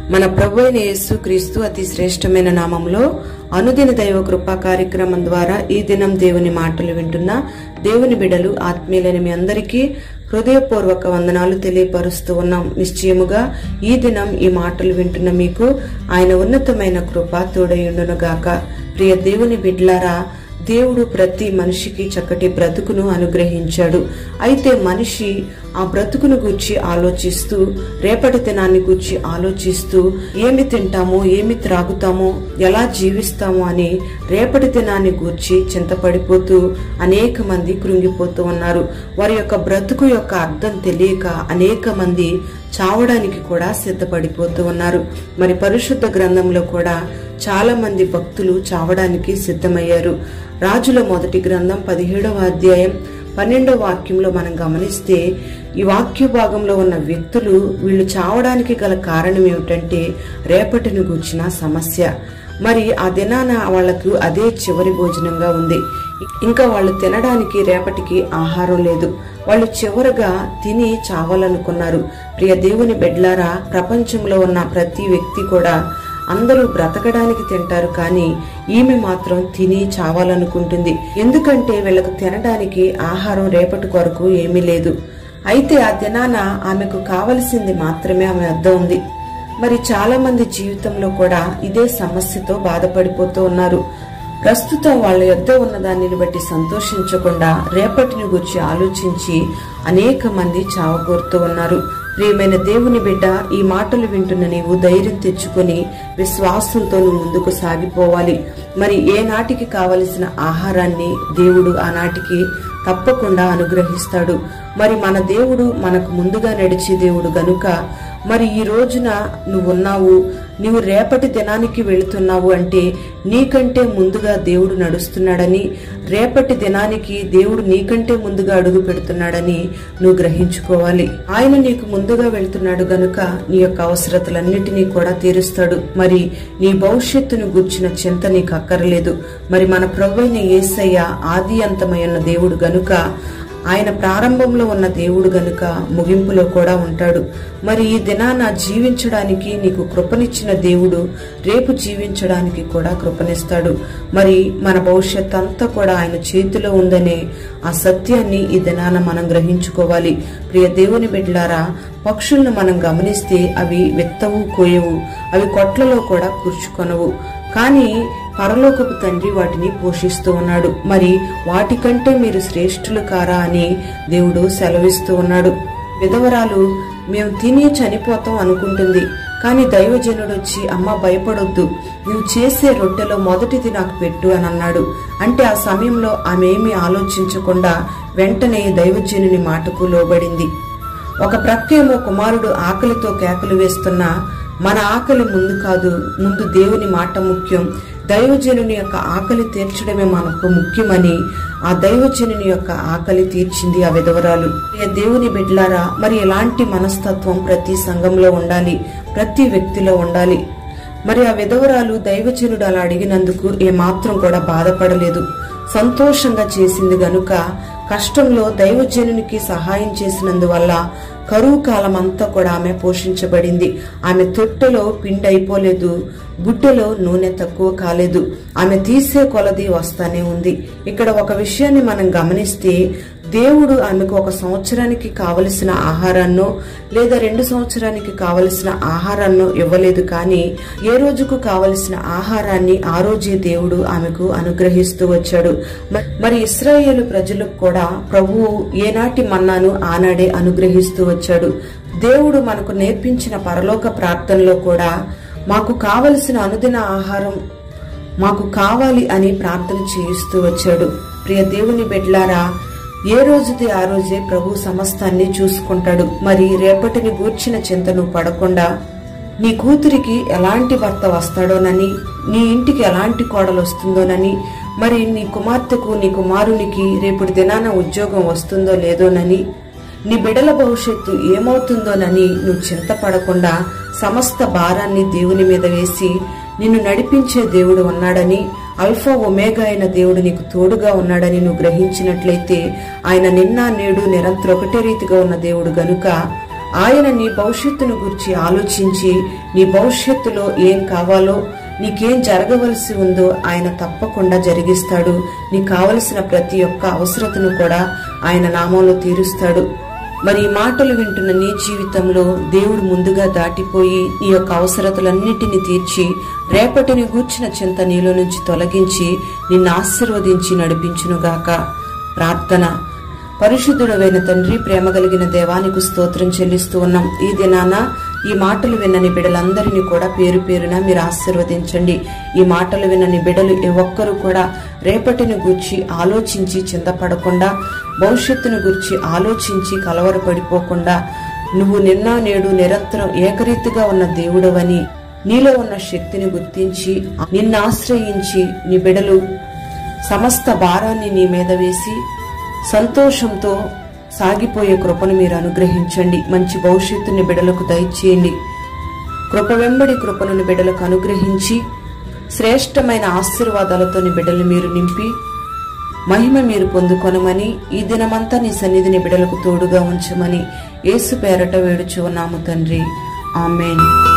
మన ప్రభు అయిన యేసు క్రీస్తు అతి శ్రేష్టమైన నామంలో అనుదిన దైవ కృపా కార్యక్రమం ద్వారా ఈ దినం దేవుని మాటలు వింటున్న దేవుని బిడలు ఆత్మీయులైన మీ అందరికీ హృదయపూర్వక వందనాలు తెలియపరుస్తూ ఉన్నాం నిశ్చయముగా ఈ దినం ఈ మాటలు వింటున్న మీకు ఆయన ఉన్నతమైన కృప తోడయుండునుగాక ప్రియ దేవుని బిడ్లారా దేవుడు ప్రతి మనిషికి చక్కటి బ్రతుకును అనుగ్రహించాడు అయితే మనిషి ఆ బ్రతుకును గూర్చి ఆలోచిస్తూ రేపటి దినాన్ని గూర్చి ఆలోచిస్తూ ఏమి తింటామో ఏమి త్రాగుతామో ఎలా జీవిస్తామో అని రేపటి దినాన్ని గూర్చి చింతపడిపోతూ అనేక మంది కృంగిపోతూ ఉన్నారు వారి యొక్క బ్రతుకు యొక్క అర్థం తెలియక అనేక మంది చావడానికి కూడా సిద్ధపడిపోతూ ఉన్నారు మరి పరిశుద్ధ గ్రంథంలో కూడా చాలా మంది భక్తులు చావడానికి సిద్ధమయ్యారు రాజుల మొదటి గ్రంథం పదిహేడవ అధ్యాయం పన్నెండవ వాక్యంలో మనం గమనిస్తే ఈ వాక్య భాగంలో ఉన్న వ్యక్తులు వీళ్ళు చావడానికి గల కారణం ఏమిటంటే రేపటిని గూర్చిన సమస్య మరి ఆ దినాన వాళ్లకు అదే చివరి భోజనంగా ఉంది ఇంకా వాళ్ళు తినడానికి రేపటికి ఆహారం లేదు వాళ్ళు చివరగా తిని చావాలనుకున్నారు ప్రియ దేవుని బెడ్లారా ప్రపంచంలో ఉన్న ప్రతి వ్యక్తి కూడా అందరూ బ్రతకడానికి తింటారు కానీ ఈమె మాత్రం తిని చావాలనుకుంటుంది ఎందుకంటే వీళ్ళకు తినడానికి ఆహారం రేపటి కొరకు ఏమీ లేదు అయితే ఆ దినాన ఆమెకు కావలసింది మాత్రమే ఆమె వద్ద ఉంది మరి చాలా మంది జీవితంలో కూడా ఇదే సమస్యతో బాధపడిపోతూ ఉన్నారు ప్రస్తుతం వాళ్ళ యొద్ద ఉన్న దానిని బట్టి సంతోషించకుండా రేపటిని గురించి ఆలోచించి అనేక మంది చావగోరుతూ ఉన్నారు ప్రియమైన దేవుని బిడ్డ ఈ మాటలు వింటున్న నీవు ధైర్యం తెచ్చుకొని విశ్వాసంతో నువ్వు ముందుకు సాగిపోవాలి మరి ఏ నాటికి కావలసిన ఆహారాన్ని దేవుడు ఆనాటికి తప్పకుండా అనుగ్రహిస్తాడు మరి మన దేవుడు మనకు ముందుగా నడిచే దేవుడు గనుక మరి ఈ రోజున నువ్వున్నావు నీవు రేపటి దినానికి వెళుతున్నావు అంటే నీకంటే ముందుగా దేవుడు నడుస్తున్నాడని రేపటి దినానికి దేవుడు నీకంటే ముందుగా అడుగు పెడుతున్నాడని నువ్వు గ్రహించుకోవాలి ఆయన నీకు ముందుగా వెళ్తున్నాడు గనుక నీ యొక్క అవసరతలన్నిటినీ కూడా తీరుస్తాడు మరి నీ భవిష్యత్తును గుర్చిన చింత నీకు అక్కర్లేదు మరి మన ప్రభువైన యేసయ్య ఆది అంతమైన దేవుడు గనుక ఆయన ప్రారంభంలో ఉన్న దేవుడు గనుక ముగింపులో కూడా ఉంటాడు మరి ఈ దినాన జీవించడానికి నీకు కృపనిచ్చిన దేవుడు రేపు జీవించడానికి కూడా కృపనిస్తాడు మరి మన భవిష్యత్ అంతా కూడా ఆయన చేతిలో ఉందనే ఆ సత్యాన్ని ఈ దినాన మనం గ్రహించుకోవాలి ప్రియ దేవుని బిడ్లారా పక్షులను మనం గమనిస్తే అవి వెత్తవు కోయవు అవి కొట్లలో కూడా కూర్చుకొనవు కానీ పరలోకపు తండ్రి వాటిని పోషిస్తూ ఉన్నాడు మరి వాటికంటే మీరు శ్రేష్ఠులు కారా అని దేవుడు సెలవిస్తూ ఉన్నాడు విధవరాలు మేము తిని చనిపోతాం అనుకుంటుంది కానీ దైవజనుడు వచ్చి అమ్మ భయపడొద్దు నువ్వు చేసే రొట్టెలో మొదటిది నాకు పెట్టు అని అన్నాడు అంటే ఆ సమయంలో ఆమె ఏమీ ఆలోచించకుండా వెంటనే దైవజనుని మాటకు లోబడింది ఒక ప్రక్కేమో కుమారుడు ఆకలితో కేకలు వేస్తున్నా మన ఆకలి ముందు కాదు ముందు దేవుని మాట ముఖ్యం దైవజనుని యొక్క ఆకలి తీర్చడమే మనకు ముఖ్యమని ఆ దైవజనుని యొక్క ఆకలి తీర్చింది ఆ విధవరాలు దేవుని బిడ్లారా మరి ఎలాంటి మనస్తత్వం ప్రతి సంఘంలో ఉండాలి ప్రతి వ్యక్తిలో ఉండాలి మరి ఆ విధవరాలు దైవజనుడు అలా అడిగినందుకు ఏమాత్రం కూడా బాధపడలేదు సంతోషంగా చేసింది గనుక కష్టంలో దైవజనునికి సహాయం చేసినందువల్ల కరువు కాలం అంతా కూడా ఆమె పోషించబడింది ఆమె తొట్టెలో పిండి అయిపోలేదు గుడ్డెలో నూనె తక్కువ కాలేదు ఆమె తీసే కొలది వస్తానే ఉంది ఇక్కడ ఒక విషయాన్ని మనం గమనిస్తే దేవుడు ఆమెకు ఒక సంవత్సరానికి కావలసిన ఆహారాన్నో లేదా రెండు సంవత్సరానికి కావలసిన ఆహారాన్నో ఇవ్వలేదు కానీ ఏ రోజుకు కావలసిన ఆహారాన్ని ఆ రోజే దేవుడు ఆమెకు అనుగ్రహిస్తూ వచ్చాడు మరి ఇస్రాయేలు ప్రజలకు కూడా ప్రభువు ఏనాటి మన్నాను ఆనాడే అనుగ్రహిస్తూ వచ్చాడు దేవుడు మనకు నేర్పించిన పరలోక ప్రార్థనలో కూడా మాకు కావలసిన అనుదిన ఆహారం మాకు కావాలి అని ప్రార్థన చేయిస్తూ వచ్చాడు ప్రియ దేవుని బిడ్లారా ఏ రోజుది ఆ రోజే ప్రభు సమస్తాన్ని చూసుకుంటాడు మరి రేపటిని గూర్చిన చింతను పడకుండా నీ కూతురికి ఎలాంటి భర్త వస్తాడోనని నీ ఇంటికి ఎలాంటి కోడలు వస్తుందోనని మరి నీ కుమార్తెకు నీ కుమారునికి రేపటి దినాన ఉద్యోగం వస్తుందో లేదోనని నీ బిడల భవిష్యత్తు ఏమవుతుందోనని నువ్వు చింతపడకుండా సమస్త భారాన్ని దేవుని మీద వేసి నిన్ను నడిపించే దేవుడు ఉన్నాడని అల్ఫా ఒమేగా అయిన దేవుడు నీకు తోడుగా ఉన్నాడని నువ్వు గ్రహించినట్లయితే ఆయన నిన్న నేడు నిరంతరం ఒకటే రీతిగా ఉన్న దేవుడు గనుక ఆయన నీ భవిష్యత్తును గురించి ఆలోచించి నీ భవిష్యత్తులో ఏం కావాలో నీకేం జరగవలసి ఉందో ఆయన తప్పకుండా జరిగిస్తాడు నీకు కావలసిన ప్రతి ఒక్క అవసరతను కూడా ఆయన నామంలో తీరుస్తాడు మరి ఈ మాటలు వింటున్న నీ జీవితంలో దేవుడు ముందుగా దాటిపోయి నీ యొక్క అవసరతలన్నిటిని తీర్చి రేపటిని గూర్చిన చింత నీలో నుంచి తొలగించి నిన్ను ఆశీర్వదించి నడిపించునుగాక ప్రార్థన పరిశుద్ధుడవైన తండ్రి ప్రేమ కలిగిన దేవానికి స్తోత్రం చెల్లిస్తూ ఉన్నాం ఈ దినాన ఈ మాటలు విన్నని బిడ్డలందరినీ కూడా పేరు పేరున మీరు ఆశీర్వదించండి ఈ మాటలు విన్నని బిడ్డలు ఏ ఒక్కరు కూడా రేపటిని గూర్చి ఆలోచించి చింతపడకుండా భవిష్యత్తును గురించి ఆలోచించి కలవరపడిపోకుండా నువ్వు నిన్న నేడు నిరంతరం ఏకరీతిగా ఉన్న దేవుడవని నీలో ఉన్న శక్తిని గుర్తించి నిన్ను ఆశ్రయించి నీ బిడలు సమస్త భారాన్ని నీ మీద వేసి సంతోషంతో సాగిపోయే కృపను మీరు అనుగ్రహించండి మంచి భవిష్యత్తుని బిడలకు దయచేయండి కృప వెంబడి కృపను బిడలకు అనుగ్రహించి శ్రేష్టమైన ఆశీర్వాదాలతో నీ బిడ్డలు మీరు నింపి మహిమ మీరు పొందుకొనమని ఈ దినమంతా నీ సన్నిధిని బిడలకు తోడుగా ఉంచమని యేసు పేరట వేడుచు ఉన్నాము తండ్రి ఆమెన్